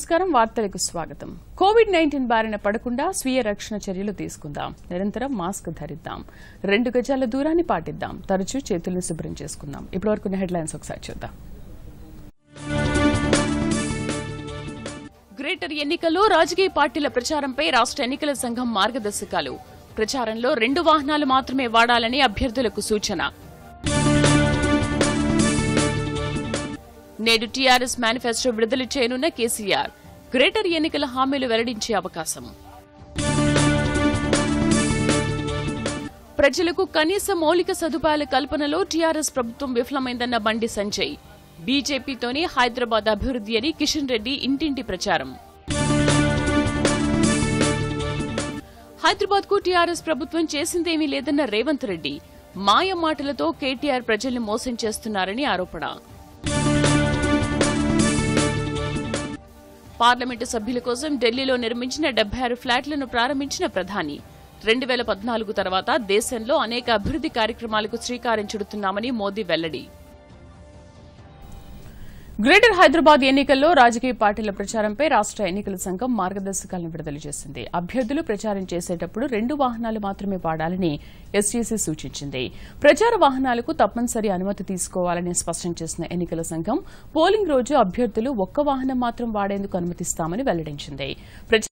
నమస్కారం వార్తలకు స్వాగతం కోవిడ్ నైన్టీన్ బారిన పడకుండా స్వీయ రక్షణ చర్యలు తీసుకుందాం నిరంతరం మాస్క్ ధరిద్దాం రెండు గజాల దూరాన్ని పాటిద్దాం తరచూ చేతులను శుభ్రం చేసుకుందాం ఇప్పటివరకు హెడ్లైన్స్ ఒకసారి చూద్దాం గ్రేటర్ ఎన్నికల్లో రాజకీయ పార్టీల ప్రచారంపై రాష్ట్ర ఎన్నికల సంఘం మార్గదర్శకాలు ప్రచారంలో రెండు వాహనాలు మాత్రమే వాడాలని అభ్యర్థులకు సూచన నేడు టీఆర్ఎస్ మేనిఫెస్టో విడుదల చేయనున్న కేసీఆర్ గ్రేటర్ ఎన్నికల హామీలు వెల్లడించే అవకాశం ప్రజలకు కనీస మౌలిక సదుపాయాల కల్పనలో టీఆర్ఎస్ ప్రభుత్వం విఫలమైందన్న బండి సంజయ్ బీజేపీతోనే హైదరాబాద్ అభివృద్ధి అని కిషన్ రెడ్డి ఇంటింటి ప్రచారం హైదరాబాద్ కు టీఆర్ఎస్ ప్రభుత్వం చేసిందేమీ లేదన్న రేవంత్ రెడ్డి మాయ మాటలతో కేటీఆర్ ప్రజల్ని మోసం చేస్తున్నారని ఆరోపణ పార్లమెంటు సభ్యుల కోసం ఢిల్లీలో నిర్మించిన డెబ్బై ఆరు ఫ్లాట్లను ప్రారంభించిన ప్రధాని రెండు వేల పద్నాలుగు తర్వాత దేశంలో అనేక అభివృద్ధి కార్యక్రమాలకు శ్రీకారం చుడుతున్నామని మోదీ వెల్లడి గ్రేటర్ హైదరాబాద్ ఎన్నికల్లో రాజకీయ పార్టీల ప్రచారంపై రాష్ట ఎన్నికల సంఘం మార్గదర్శకాలను విడుదల చేసింది అభ్యర్థులు ప్రచారం చేసేటప్పుడు రెండు వాహనాలు మాత్రమే వాడాలని ఎస్టీసీ సూచించింది ప్రచార వాహనాలకు తప్పనిసరి అనుమతి తీసుకోవాలని స్పష్టం చేసిన ఎన్నికల సంఘం పోలింగ్ రోజు అభ్యర్థులు ఒక్క వాహనం మాత్రం వాడేందుకు అనుమతిస్తామని వెల్లడించింది ప్రచార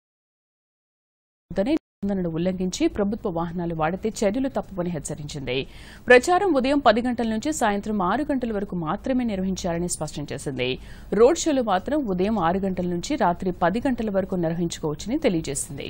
నిబంధనను ఉల్లంఘించి ప్రభుత్వ వాహనాలు వాడితే చర్యలు తప్పవని హెచ్చరించింది ప్రచారం ఉదయం పది గంటల నుంచి సాయంత్రం ఆరు గంటల వరకు మాత్రమే నిర్వహించాలని స్పష్టం చేసింది రోడ్ షోలు మాత్రం ఉదయం ఆరు గంటల నుంచి రాత్రి పది గంటల వరకు నిర్వహించుకోవచ్చని తెలియజేసింది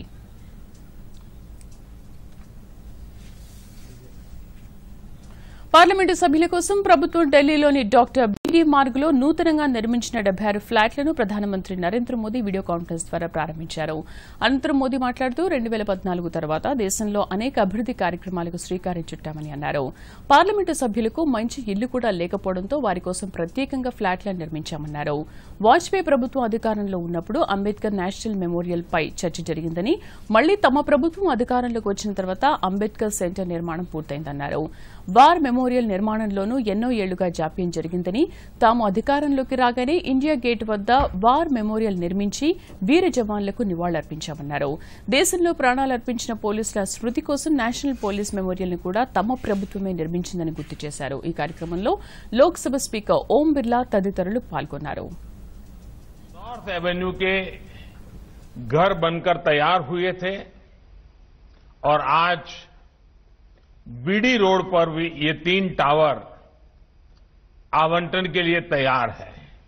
పార్లమెంటు సభ్యుల కోసం ప్రభుత్వం ఢిల్లీలోని డాక్టర్ బీడీ మార్గ్లో నూతనంగా నిర్మించిన డెబ్బై ఆరు ఫ్లాట్లను ప్రధానమంత్రి నరేంద్ర మోదీ వీడియో కాన్ఫరెన్స్ ద్వారా ప్రారంభించారు అనంతరం మోదీ మాట్లాడుతూ రెండు వేల పద్నాలుగు తర్వాత దేశంలో అనేక అభివృద్ది కార్యక్రమాలకు శ్రీకారం చుట్టామని అన్నారు పార్లమెంటు సభ్యులకు మంచి ఇల్లు కూడా లేకపోవడంతో వారి కోసం ప్రత్యేకంగా ఫ్లాట్లను నిర్మించామన్నారు వాజ్పేయి ప్రభుత్వం అధికారంలో ఉన్నప్పుడు అంబేద్కర్ నేషనల్ మెమోరియల్ పై చర్చ జరిగిందని మళ్లీ తమ ప్రభుత్వం అధికారంలోకి వచ్చిన తర్వాత అంబేద్కర్ సెంటర్ నిర్మాణం పూర్తయిందన్నారు వార్ మెమోరియల్ నిర్మాణంలోనూ ఎన్నో ఏళ్లుగా జాప్యం జరిగిందని తాము అధికారంలోకి రాగానే ఇండియా గేట్ వద్ద వార్ మెమోరియల్ నిర్మించి వీర జవాన్లకు నివాళులర్పించామన్నారు దేశంలో ప్రాణాలర్పించిన పోలీసుల స్మృతి కోసం నేషనల్ పోలీస్ మెమోరియల్ ను కూడా తమ ప్రభుత్వమే నిర్మించిందని గుర్తు చేశారు ఈ కార్యక్రమంలో లోక్సభ స్పీకర్ ఓం బిర్లా తదితరులు పాల్గొన్నారు नॉर्थ एवेन्यू के घर बनकर तैयार हुए थे और आज बीडी रोड पर भी ये तीन टावर आवंटन के लिए तैयार है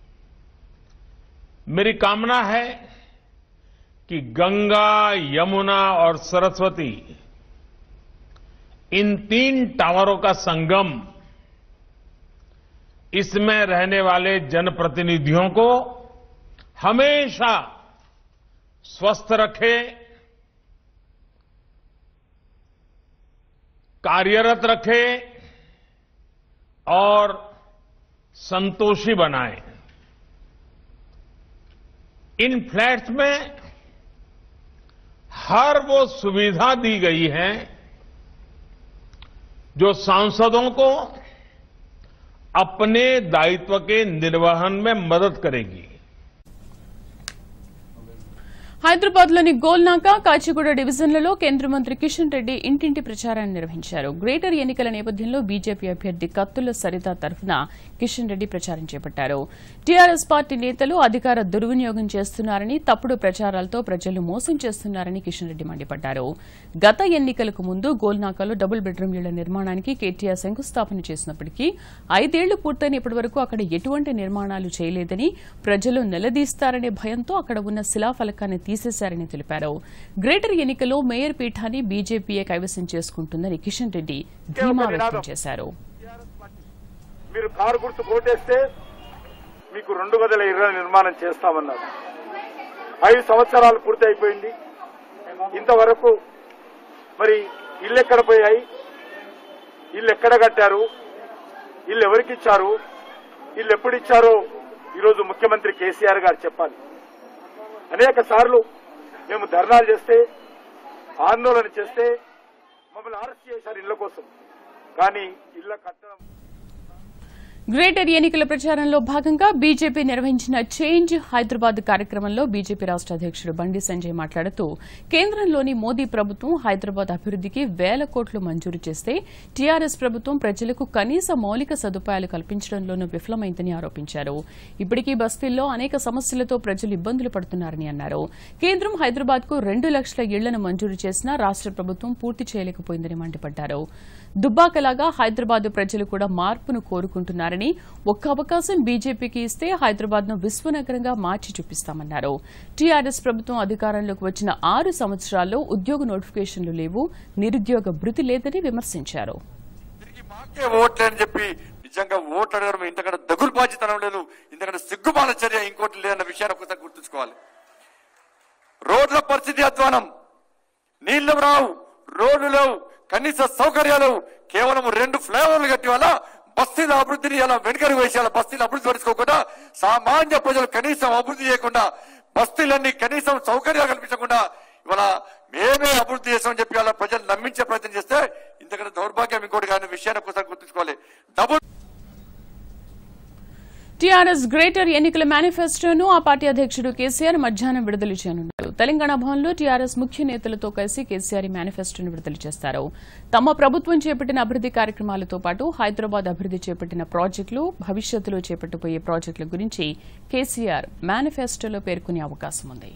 मेरी कामना है कि गंगा यमुना और सरस्वती इन तीन टावरों का संगम इसमें रहने वाले जनप्रतिनिधियों को हमेशा स्वस्थ रखे कार्यरत रखे और संतोषी बनाए इन फ्लैट्स में हर वो सुविधा दी गई है जो सांसदों को अपने दायित्व के निर्वहन में मदद करेगी హైదరాబాద్ లోని గోల్నాక కాచిగూడ డివిజన్లలో కేంద్ర మంత్రి కిషన్ రెడ్డి ఇంటింటి ప్రచారాన్ని నిర్వహించారు గ్రేటర్ ఎన్నికల నేపథ్యంలో బీజేపీ అభ్యర్థి కత్తుల సరిత తరఫున కిషన్ రెడ్డి ప్రచారం చేపట్టారు టీఆర్ఎస్ పార్టీ నేతలు అధికార దుర్వినియోగం చేస్తున్నారని తప్పుడు ప్రచారాలతో ప్రజలు మోసం చేస్తున్నారని కిషన్ రెడ్డి మండిపడ్డారు గత ఎన్నికలకు ముందు గోల్నాకలో డబుల్ బెడ్రూమ్ ఇళ్ల నిర్మాణానికి కేటీఆర్ శంకుస్థాపన చేసినప్పటికీ ఐదేళ్లు పూర్తయిన ఇప్పటి వరకు అక్కడ ఎటువంటి నిర్మాణాలు చేయలేదని ప్రజలు నిలదీస్తారనే భయంతో అక్కడ ఉన్న శిలాఫలకాన్ని తీసేశారని తెలిపారు గ్రేటర్ ఎన్నికల్లో మేయర్ పీఠాన్ని బీజేపీయే కైవసం చేసుకుంటుందని కిషన్ రెడ్డి ధీమా వ్యక్తం చేశారు మీరు కారు గుర్తు కోటేస్తే మీకు రెండు గదుల ఇళ్ల నిర్మాణం చేస్తామన్నారు ఐదు సంవత్సరాలు పూర్తి అయిపోయింది ఇంతవరకు మరి ఇల్లు ఎక్కడ పోయాయి ఇల్లు ఎక్కడ కట్టారు ఇల్లు ఎవరికి ఇచ్చారు ఇల్లు ఎప్పుడు ఇచ్చారో ఈరోజు ముఖ్యమంత్రి కేసీఆర్ గారు చెప్పాలి అనేక సార్లు మేము ధర్నాలు చేస్తే ఆందోళన చేస్తే మమ్మల్ని అరెస్ట్ చేశారు ఇళ్ల కోసం కానీ ఇళ్ల కట్టడం గ్రేటర్ ఎన్నికల ప్రచారంలో భాగంగా బీజేపీ నిర్వహించిన చేంజ్ హైదరాబాద్ కార్యక్రమంలో బీజేపీ రాష్ట అధ్యక్షుడు బండి సంజయ్ మాట్లాడుతూ కేంద్రంలోని మోదీ ప్రభుత్వం హైదరాబాద్ అభివృద్దికి వేల కోట్లు మంజూరు చేస్తే టీఆర్ఎస్ ప్రభుత్వం ప్రజలకు కనీస మౌలిక సదుపాయాలు కల్పించడంలోనూ విఫలమైందని ఆరోపించారు ఇప్పటికీ బస్తీల్లో అనేక సమస్యలతో ప్రజలు ఇబ్బందులు పడుతున్నారని అన్నారు కేంద్రం హైదరాబాద్ కు రెండు లక్షల ఇళ్లను మంజూరు చేసినా రాష్ట ప్రభుత్వం పూర్తి చేయలేకపోయిందని మండిపడ్డారు దుబ్బాకలాగా హైదరాబాద్ ప్రజలు కూడా మార్పును కోరుకుంటున్నారని ఒక్క అవకాశం బీజేపీకి ఇస్తే హైదరాబాద్ ను విశ్వనగరంగా మార్చి చూపిస్తామన్నారు టీఆర్ఎస్ ప్రభుత్వం అధికారంలోకి వచ్చిన ఆరు సంవత్సరాల్లో ఉద్యోగ నోటిఫికేషన్లు లేవు నిరుద్యోగ భృతి లేదని విమర్శించారు తిరిగి మాకే ఓట్లే అని చెప్పి నిజంగా ఓట్లు అడగడం ఇంతకంటే దగులు బాధ్యతనం లేదు ఇంతకంటే సిగ్గుమాల చర్య ఇంకోటి లేదన్న విషయాన్ని ఒకసారి గుర్తుంచుకోవాలి రోడ్ల పరిస్థితి అధ్వానం నీళ్లు రావు రోడ్లు లేవు కనీస సౌకర్యాలు కేవలం రెండు ఫ్లైఓవర్లు కట్టి వల్ల బస్తీల అభివృద్ధిని అలా వెనుకరు వేసేయాలి బస్తీలు అభివృద్ధి పరుచుకోకుండా సామాన్య ప్రజలు కనీసం అభివృద్ధి చేయకుండా బస్తీలన్నీ కనీసం సౌకర్యాలు కల్పించకుండా ఇవాళ మేమే అభివృద్ధి చేస్తామని చెప్పి అలా ప్రజలు నమ్మించే ప్రయత్నం చేస్తే ఇంతకంటే దౌర్భాగ్యం ఇంకోటి కానీ విషయాన్ని ఒకసారి గుర్తుంచుకోవాలి డబుల్ టీఆర్ఎస్ గ్రేటర్ ఎన్నికల మేనిఫెస్టోను ఆ పార్టీ అధ్యక్షుడు కేసీఆర్ మధ్యాహ్నం విడుదల చేయనున్నారు తెలంగాణ భవన్లో టీఆర్ఎస్ ముఖ్య నేతలతో కలిసి కేసీఆర్ ఈ మేనిఫెస్టోను విడుదల చేస్తారు తమ ప్రభుత్వం చేపట్టిన అభివృద్ది కార్యక్రమాలతో పాటు హైదరాబాద్ అభివృద్ది చేపట్టిన ప్రాజెక్టులు భవిష్యత్తులో చేపట్టబోయే ప్రాజెక్టుల గురించి కేసీఆర్ మేనిఫెస్టోలో పేర్కొనే అవకాశం ఉంది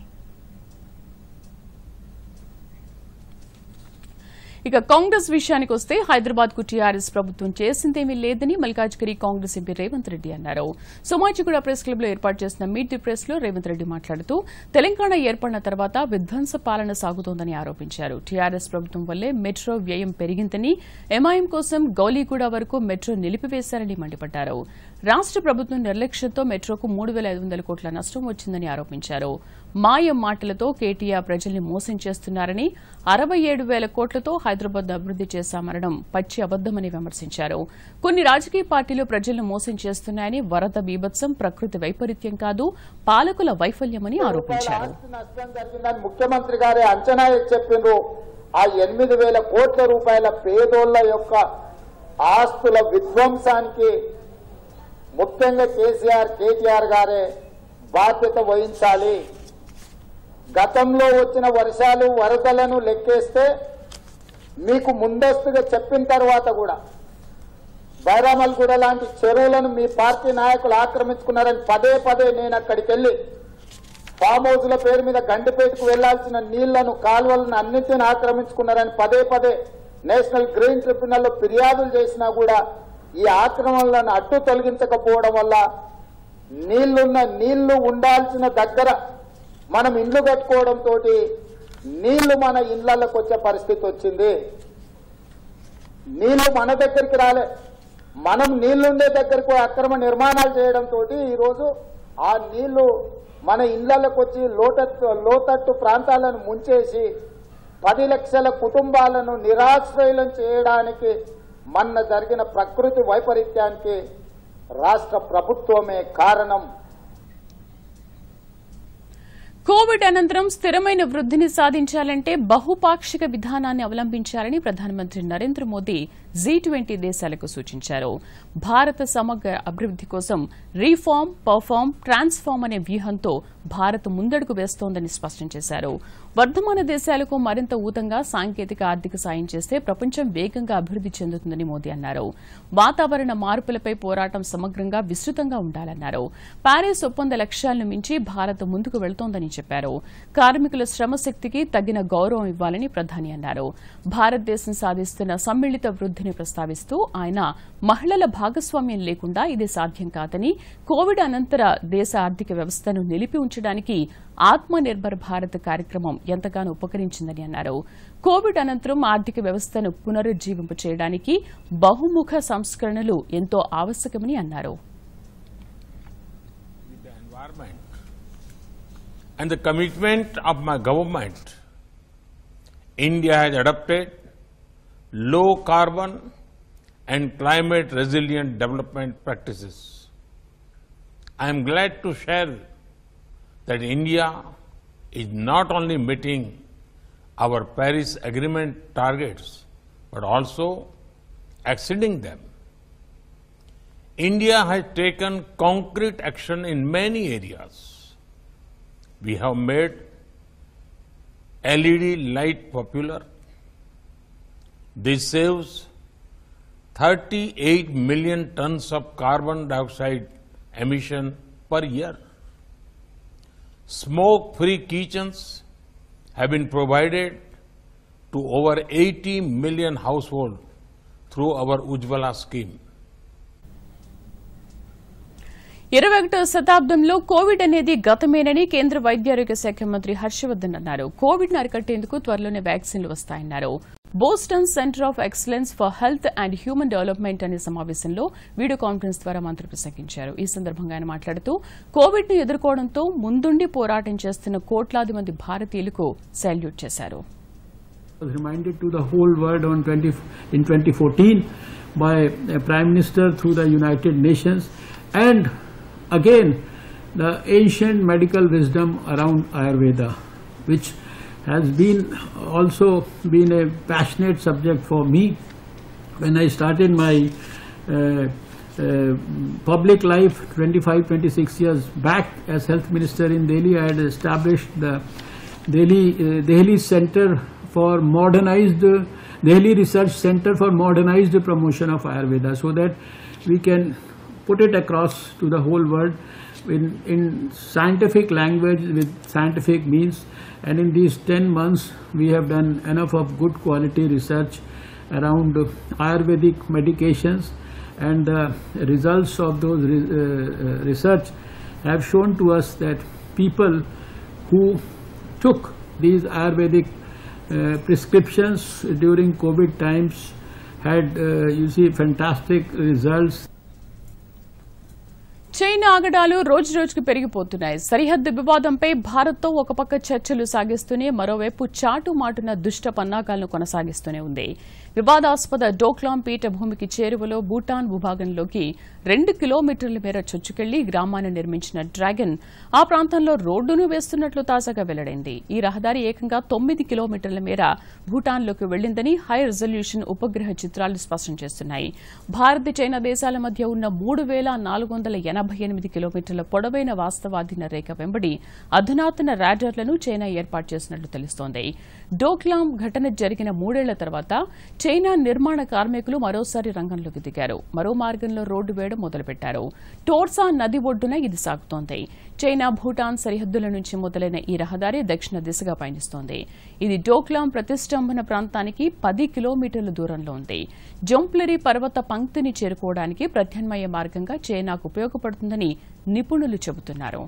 ఇక కాంగ్రెస్ విషయానికి వస్తే హైదరాబాద్ కు టీఆర్ఎస్ ప్రభుత్వం చేసిందేమీ లేదని మల్కాజ్గిరి కాంగ్రెస్ ఎంపీ రేవంత్ రెడ్డి అన్నారు సోమాజిగూడ ప్రెస్ క్లబ్ లో ఏర్పాటు చేసిన మీట్ ది ప్రెస్ లో రేవంత్ రెడ్డి మాట్లాడుతూ తెలంగాణ ఏర్పడిన తర్వాత విధ్వంస పాలన సాగుతోందని ఆరోపించారు టీఆర్ఎస్ ప్రభుత్వం వల్లే మెట్రో వ్యయం పెరిగిందని ఎంఐఎం కోసం గౌలీగూడ వరకు మెట్రో నిలిపివేశారని మండిపడ్డారు రాష్ట ప్రభుత్వం నిర్లక్ష్యంతో మెట్రోకు మూడు వేల ఐదు వందల కోట్ల నష్టం వచ్చిందని ఆరోపించారు మాయం మాటలతో కేటీఆర్ ప్రజల్ని మోసం చేస్తున్నారని అరవై ఏడు వేల కోట్లతో హైదరాబాద్ అభివృద్ది చేశామనడం పచ్చి అబద్దమని విమర్శించారు కొన్ని రాజకీయ పార్టీలు ప్రజలను మోసం చేస్తున్నాయని వరద బీభత్సం ప్రకృతి వైపరీత్యం కాదు పాలకుల వైఫల్యమని ఆరోపించారు ఆస్తి నష్టం జరిగిందని ముఖ్యమంత్రి గారే అంచనా వేసి చెప్పిండ్రు ఆ ఎనిమిది వేల కోట్ల రూపాయల పేదోళ్ల యొక్క ఆస్తుల విధ్వంసానికి ముఖ్యంగా కేసీఆర్ కేటీఆర్ గారే బాధ్యత వహించాలి గతంలో వచ్చిన వర్షాలు వరదలను లెక్కేస్తే మీకు ముందస్తుగా చెప్పిన తర్వాత కూడా బైరామల్గూడ లాంటి చెరువులను మీ పార్టీ నాయకులు ఆక్రమించుకున్నారని పదే పదే నేను అక్కడికి వెళ్ళి ఫామ్ హౌస్ల పేరు మీద గండిపేటకు వెళ్లాల్సిన నీళ్లను కాలువలను అన్నింటిని ఆక్రమించుకున్నారని పదే పదే నేషనల్ గ్రీన్ ట్రిబ్యునల్లో ఫిర్యాదులు చేసినా కూడా ఈ ఆక్రమణలను అడ్డు తొలగించకపోవడం వల్ల నీళ్లున్న నీళ్లు ఉండాల్సిన దగ్గర మనం ఇండ్లు కట్టుకోవడంతో నీళ్లు మన ఇళ్లలోకి వచ్చే పరిస్థితి వచ్చింది నీళ్లు మన దగ్గరికి రాలే మనం నీళ్లుండే దగ్గరకు అక్రమ నిర్మాణాలు చేయడంతో ఈరోజు ఆ నీళ్లు మన ఇళ్లలోకి వచ్చి లోతట్టు లోతట్టు ప్రాంతాలను ముంచేసి పది లక్షల కుటుంబాలను నిరాశ్రయులను చేయడానికి మొన్న జరిగిన ప్రకృతి వైపరీత్యానికి రాష్ట్ర ప్రభుత్వమే కారణం కోవిడ్ అనంతరం స్థిరమైన వృద్ధిని సాధించాలంటే బహుపాక్షిక విధానాన్ని అవలంబించాలని ప్రధానమంత్రి నరేంద్ర మోదీ జీ ట్వంటీ దేశాలకు సూచించారు భారత సమగ్ర అభివృద్ది కోసం రీఫార్మ్ పర్ఫార్మ్ ట్రాన్స్ఫార్మ్ అనే వ్యూహంతో భారత్ ముందడుగు వేస్తోందని స్పష్టం చేశారు వర్ధమాన దేశాలకు మరింత ఊతంగా సాంకేతిక ఆర్థిక సాయం చేస్తే ప్రపంచం వేగంగా అభివృద్ది చెందుతుందని మోదీ అన్నారు వాతావరణ మార్పులపై పోరాటం సమగ్రంగా విస్తృతంగా ఉండాలన్నారు ప్యారిస్ ఒప్పంద లక్ష్యాలను మించి భారత్ ముందుకు వెళుతోందని చెప్పారు కార్మికుల శ్రమశక్తికి తగిన గౌరవం ఇవ్వాలని ప్రధాని అన్నారు భారతదేశం సాధిస్తున్న సమ్మిళిత వృద్ధిని ప్రస్తావిస్తూ ఆయన మహిళల భాగస్వామ్యం లేకుండా ఇది సాధ్యం కాదని కోవిడ్ అనంతర దేశ ఆర్థిక వ్యవస్థను నిలిపి ఉంచడానికి ఆత్మ నిర్భర్ భారత్ కార్యక్రమం ఎంతగానో ఉపకరించిందని అన్నారు కోవిడ్ అనంతరం ఆర్థిక వ్యవస్థను పునరుజ్జీవింపు చేయడానికి బహుముఖ సంస్కరణలు ఎంతో ఆవశ్యకమని అన్నారు the environment and the commitment of my government, India has adopted low carbon and climate resilient development practices. I am glad to share that India is not only meeting our Paris Agreement targets, but also exceeding them. India has taken concrete action in many areas. We have made LED light popular. This saves 38 million tons of carbon dioxide emission per year. Smoke-free kitchens have been provided to over 80 million households through our Ujjwala scheme. ఇరవై ఒకటో శతాబ్దంలో Covid అనేది గతమేనని కేంద్ర వైద్యారోగ్య శాఖ మంత్రి హర్షవర్ధన్ అన్నారు Covid ను అరికట్టేందుకు త్వరలోనే వ్యాక్సిన్లు వస్తాయన్నారు Boston centre of excellence for health and human development అనే సమావేశంలో వీడియో కాన్ఫరెన్స్ ద్వారా మంత్రి ప్రసంగించారు ఈ సందర్భంగా ఆయన మాట్లాడుతూ కోవిడ్ ను ఎదుర్కోవడంతో ముందుండి పోరాటం చేస్తున్న కోట్లాది మంది భారతీయులకు సాల్యూట్ చేశారు was reminded to the whole world on 20, in 2014 by a Prime Minister through the United Nations and again the ancient medical wisdom around Ayurveda which has been also been a passionate subject for me when I started my uh, uh, public life 25 26 years back as health minister in Delhi I had established the Delhi uh, Delhi Center for modernized Delhi Research Center for modernized promotion of Ayurveda so that we can put it across to the whole world in, in scientific language with scientific means and in these 10 months we have done enough of good quality research around Ayurvedic medications and the results of those re- uh, uh, research have shown to us that people who took these Ayurvedic uh, prescriptions during COVID times had, uh, you see, fantastic results. China ఆగడాలు రోజు రోజుకు పెరిగిపోతున్నాయి సరిహద్దు వివాదంపై భారత్తో ఒక పక్క చర్చలు సాగిస్తూనే మరోవైపు చాటు మాటున దుష్ట పన్నాగాలను కొనసాగిస్తూనే ఉంది వివాదాస్పద డోక్లాం పీఠభూమికి చేరువలో భూటాన్ భూభాగంలోకి రెండు కిలోమీటర్ల మేర చొచ్చుకెళ్లి గ్రామాన్ని నిర్మించిన డ్రాగన్ ఆ ప్రాంతంలో రోడ్డును వేస్తున్నట్లు తాజాగా వెల్లడైంది ఈ రహదారి ఏకంగా తొమ్మిది కిలోమీటర్ల మేర భూటాన్లోకి వెళ్లిందని హై రిజల్యూషన్ ఉపగ్రహ చిత్రాలు స్పష్టం చేస్తున్నాయి భారత్ చైనా దేశాల మధ్య ఉన్న మూడు వేల నాలుగు వందల ఎనభై ఎనిమిది కిలోమీటర్ల పొడవైన వాస్తవాధీన రేఖ వెంబడి అధునాతన రాడార్లను చైనా ఏర్పాటు చేసినట్లు తెలుస్తోంది డోక్లాం ఘటన జరిగిన మూడేళ్ల తర్వాత చైనా నిర్మాణ కార్మికులు మరోసారి రంగంలోకి దిగారు మరో మార్గంలో రోడ్డు వేయడం మొదలుపెట్టారు టోర్సా నది ఒడ్డున ఇది సాగుతోంది చైనా భూటాన్ సరిహద్దుల నుంచి మొదలైన ఈ రహదారి దక్షిణ దిశగా పయనిస్తోంది ఇది డోక్లాం ప్రతిష్టంభన ప్రాంతానికి పది కిలోమీటర్ల దూరంలో ఉంది జొంప్లరీ పర్వత పంక్తిని చేరుకోవడానికి ప్రత్యామ్నాయ మార్గంగా చైనాకు ఉపయోగపడుతుందని నిపుణులు చెబుతున్నారు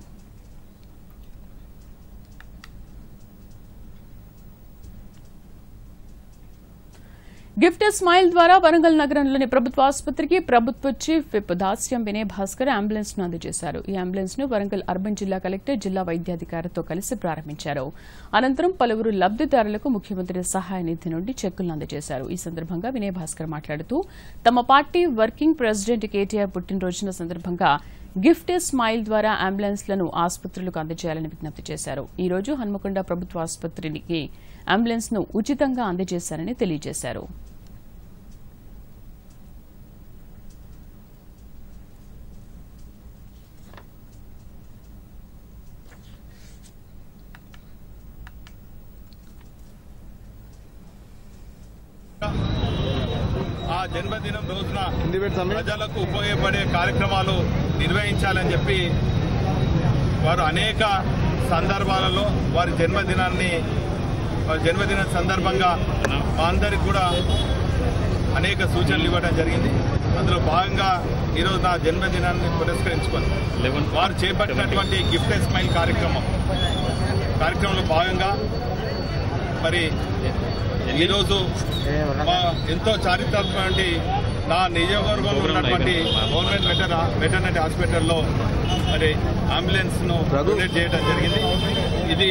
గిఫ్ట్ స్మైల్ ద్వారా వరంగల్ నగరంలోని ప్రభుత్వ ఆసుపత్రికి ప్రభుత్వ chief whip Dasyam Vinay Bhaskar ambulance ను అందజేశారు ఈ అంబులెన్స్ ను వరంగల్ అర్బన్ జిల్లా కలెక్టర్ జిల్లా వైద్యాధికారితో కలిసి ప్రారంభించారు అనంతరం పలువురు లబ్దిదారులకు ముఖ్యమంత్రి సహాయ నిధి నుండి చెక్కులను అందజేశారు ఈ సందర్భంగా వినయ్ భాస్కర్ మాట్లాడుతూ తమ పార్టీ వర్కింగ్ ప్రెసిడెంట్ కేటీఆర్ పుట్టినరోజున సందర్భంగా గిఫ్ట్ స్మైల్ ద్వారా అంబులెన్స్లను ఆసుపత్రులకు అందజేయాలని విజ్ఞప్తి చేశారు ఈ రోజు హన్మకొండ ప్రభుత్వ ఆసుపత్రికి అంబులెన్స్ ను ఉచితంగా అందజేశారని తెలియజేశారు ఆ జన్మదినం రోజున ప్రజలకు ఉపయోగపడే కార్యక్రమాలు నిర్వహించాలని చెప్పి వారు అనేక సందర్భాలలో వారి జన్మదినాన్ని వారి జన్మదిన సందర్భంగా మా అందరికి కూడా అనేక సూచనలు ఇవ్వడం జరిగింది అందులో భాగంగా ఈరోజు నా జన్మదినాన్ని పురస్కరించుకొని వారు చేపట్టినటువంటి గిఫ్ట్ స్మైల్ కార్యక్రమం కార్యక్రమంలో భాగంగా మరి ఈరోజు మా ఎంతో చారిత్రాత్మకమైన నా నియోజకవర్గంలో ఉన్నటువంటి గవర్నమెంట్ వెటర్ వెటర్నరీ హాస్పిటల్లో మరి అంబులెన్స్ ను డొనేట్ చేయడం జరిగింది ఇది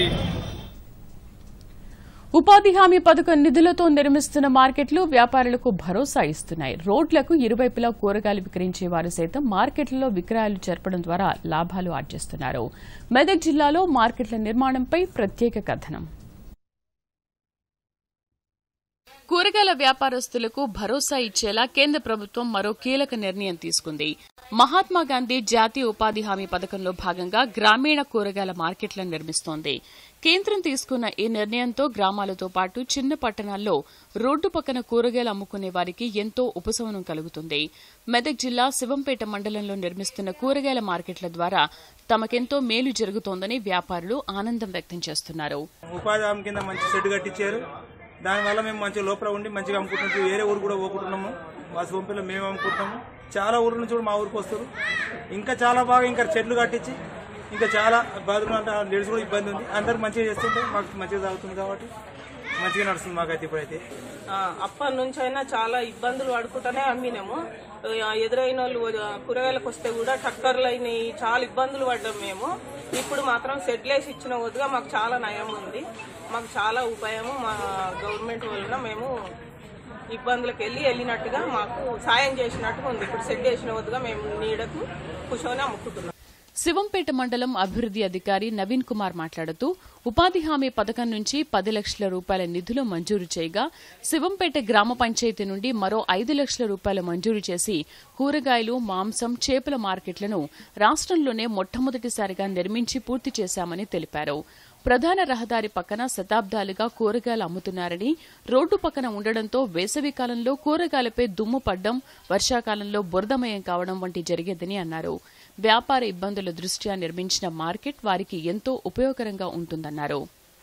ఉపాధి హామీ పథకం నిధులతో నిర్మిస్తున్న మార్కెట్లు వ్యాపారులకు భరోసా ఇస్తున్నాయి రోడ్లకు ఇరువైపులా కూరగాయలు విక్రయించే వారు సైతం మార్కెట్లలో విక్రయాలు జరపడం ద్వారా లాభాలు ఆర్జిస్తున్నారు మెదక్ జిల్లాలో మార్కెట్ల నిర్మాణంపై ప్రత్యేక కథనం కూరగాయల వ్యాపారస్తులకు భరోసా ఇచ్చేలా కేంద్ర ప్రభుత్వం మరో కీలక నిర్ణయం తీసుకుంది మహాత్మా గాంధీ జాతీయ ఉపాధి హామీ పథకంలో భాగంగా గ్రామీణ కూరగాయల మార్కెట్లను నిర్మిస్తోంది కేంద్రం తీసుకున్న ఈ నిర్ణయంతో గ్రామాలతో పాటు చిన్న పట్టణాల్లో రోడ్డు పక్కన కూరగాయలు అమ్ముకునే వారికి ఎంతో ఉపశమనం కలుగుతుంది మెదక్ జిల్లా శివంపేట మండలంలో నిర్మిస్తున్న కూరగాయల మార్కెట్ల ద్వారా తమకెంతో మేలు జరుగుతోందని వ్యాపారులు ఆనందం వ్యక్తం చేస్తున్నారు ఉపాధి హామీ కింద మంచి షెడ్ కట్టించారు దానివల్ల మేము మంచిగా లోపల ఉండి మంచిగా అమ్ముకుంటున్నాం వేరే ఊరు కూడా పోకుంటున్నాము మా సోంపిలో మేము అమ్ముకుంటాము చాలా ఊర్ల నుంచి కూడా మా ఊరికి వస్తారు ఇంకా చాలా బాగా ఇంకా చెట్లు కట్టించి ఇంకా చాలా బాత్రూమ్ అంతా లేడీస్ కూడా ఇబ్బంది ఉంది అందరు మంచిగా చేస్తుంటే మాకు మంచిగా సాగుతుంది కాబట్టి మంచిగా నడుస్తుంది మాకైతే ఇప్పుడైతే ఆ, అప్పటి నుంచి అయినా చాలా ఇబ్బందులు పడుకుంటూనే అమ్మినాము ఆ, ఎదురైన వాళ్ళు ఆ, కూరగాయలకు వస్తే కూడా టక్కర్లు అయినాయి చాలా ఇబ్బందులు పడ్డాం మేము ఇప్పుడు మాత్రం సెటిలేసి ఇచ్చిన వద్దుగా మాకు చాలా నయం ఉంది మాకు చాలా ఉపాయము మా గవర్నమెంట్ వలన మేము ఇబ్బందులకు వెళ్ళి వెళ్ళినట్టుగా మాకు సాయం చేసినట్టుగా ఉంది ఇప్పుడు సెట్ చేసిన వద్దుగా మేము నీడకు కూర్చొని అమ్ముకుంటున్నాం శివంపేట మండలం అభివృద్ది అధికారి నవీన్ కుమార్ మాట్లాడుతూ ఉపాధి హామీ పథకం నుంచి పది లక్షల రూపాయల నిధులు మంజూరు చేయగా శివంపేట గ్రామ పంచాయతీ నుండి మరో ఐదు లక్షల రూపాయలు మంజూరు చేసి కూరగాయలు మాంసం చేపల మార్కెట్లను రాష్ట్రంలోనే మొట్టమొదటిసారిగా నిర్మించి పూర్తి చేశామని తెలిపారు ప్రధాన రహదారి పక్కన శతాబ్దాలుగా కూరగాయలు అమ్ముతున్నారని రోడ్డు పక్కన ఉండడంతో వేసవి కాలంలో కూరగాయలపై దుమ్ము పడ్డం వర్షాకాలంలో బురదమయం కావడం వంటి జరిగేదని అన్నారు వ్యాపార ఇబ్బందుల దృష్ట్యా నిర్మించిన మార్కెట్ వారికి ఎంతో ఉపయోగకరంగా ఉంటుందన్నారు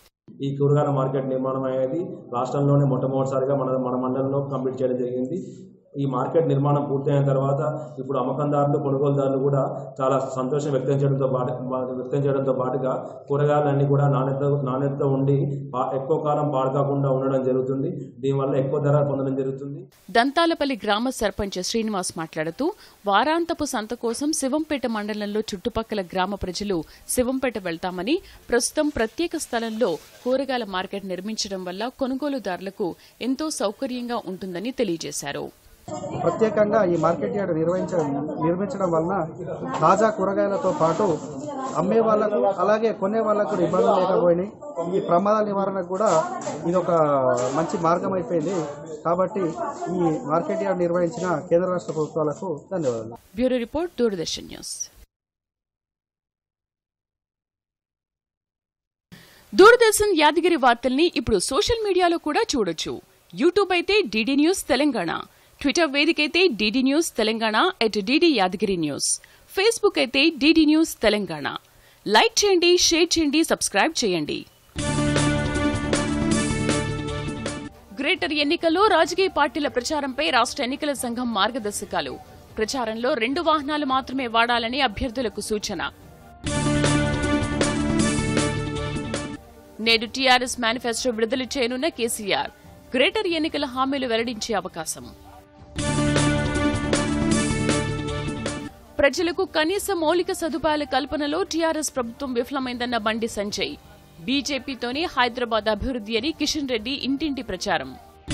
ఈ కూరగాయల మార్కెట్ నిర్మాణం అనేది రాష్ట్రంలోనే మొట్టమొదటిసారిగా మన మన మండలంలో కంప్లీట్ చేయడం జరిగింది ఈ మార్కెట్ నిర్మాణం పూర్తయిన తర్వాత ఇప్పుడు అమ్మకందారులు కొనుగోలుదారులు కూడా చాలా సంతోషం వ్యక్తం చేయడంతో పాటు వ్యక్తం చేయడంతో పాటుగా కూరగాయలన్నీ కూడా నాణ్యత నాణ్యత ఉండి పా- ఎక్కువ కాలం పాడుకాకుండా ఉండడం జరుగుతుంది దీనివల్ల ఎక్కువ ధర పొందడం జరుగుతుంది దంతాలపల్లి గ్రామ సర్పంచ్ శ్రీనివాస్ మాట్లాడుతూ వారాంతపు సంత కోసం శివంపేట మండలంలో చుట్టుపక్కల గ్రామ ప్రజలు శివంపేట వెళ్తామని ప్రస్తుతం ప్రత్యేక స్థలంలో కూరగాయల మార్కెట్ నిర్మించడం వల్ల కొనుగోలుదారులకు ఎంతో సౌకర్యంగా ఉంటుందని తెలియజేశారు ప్రత్యేకంగా ఈ మార్కెట్ యార్డ్ నిర్వహించడం నిర్మించడం వలన తాజా కూరగాయలతో పాటు అమ్మే వాళ్లకు అలాగే కొనే వాళ్లకు కూడా ఇబ్బందులు లేకపోయినాయి ఈ ప్రమాదాల నివారణకు కూడా ఇది ఒక మంచి మార్గం అయిపోయింది కాబట్టి ఈ మార్కెట్ యార్డ్ నిర్వహించిన కేంద్ర రాష్ట్ర ప్రభుత్వాలకు ధన్యవాదాలు bureau report Doordarshan news Doordarshan Yadagiri వార్తల్ని ఇప్పుడు సోషల్ మీడియాలో కూడా చూడొచ్చు యూట్యూబ్ అయితే డీడీ న్యూస్ తెలంగాణ ట్విట్టర్ వేదిక అయితే DD news Telangana at DD Yadagiri news Facebook అయితే డీడీ న్యూస్ తెలంగాణ లైక్ చేయండి షేర్ చేయండి సబ్స్క్రైబ్ చేయండి గ్రేటర్ ఎన్నికల్లో రాజకీయ పార్టీల ప్రచారంపై రాష్ట్ర ఎన్నికల సంఘం మార్గదర్శకాలు ప్రచారంలో రెండు వాహనాలు మాత్రమే వాడాలని అభ్యర్థులకు సూచన నేడు టీఆర్ఎస్ మేనిఫెస్టో విడుదల చేయనున్న కేసీఆర్ గ్రేటర్ ఎన్నికల హామీలు వెల్లడించే అవకాశం ప్రజలకు కనీస మౌలిక సదుపాయాల కల్పనలో టీఆర్ఎస్ ప్రభుత్వం విఫలమైందన్న బండి సంజయ్ బీజేపీతోనే హైదరాబాద్ అభివృద్ధి అని కిషన్ రెడ్డి ఇంటింటి ప్రచారం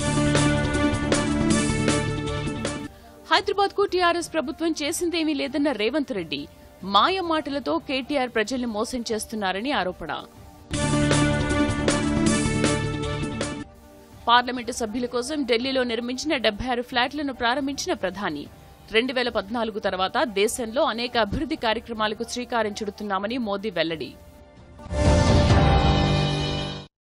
హైదరాబాద్ కు టీఆర్ఎస్ ప్రభుత్వం చేసిందేమీ లేదన్న రేవంత్ రెడ్డి మాయ మాటలతో కేటీఆర్ ప్రజల్ని మోసం చేస్తున్నారని ఆరోపణ పార్లమెంటు సభ్యుల కోసం ఢిల్లీలో నిర్మించిన డెబ్బై ఆరు ఫ్లాట్లను ప్రారంభించిన ప్రధాని రెండు వేల పద్నాలుగు తర్వాత దేశంలో అనేక అభివృద్ధి కార్యక్రమాలకు శ్రీకారం చుడుతున్నామని మోదీ వెల్లడి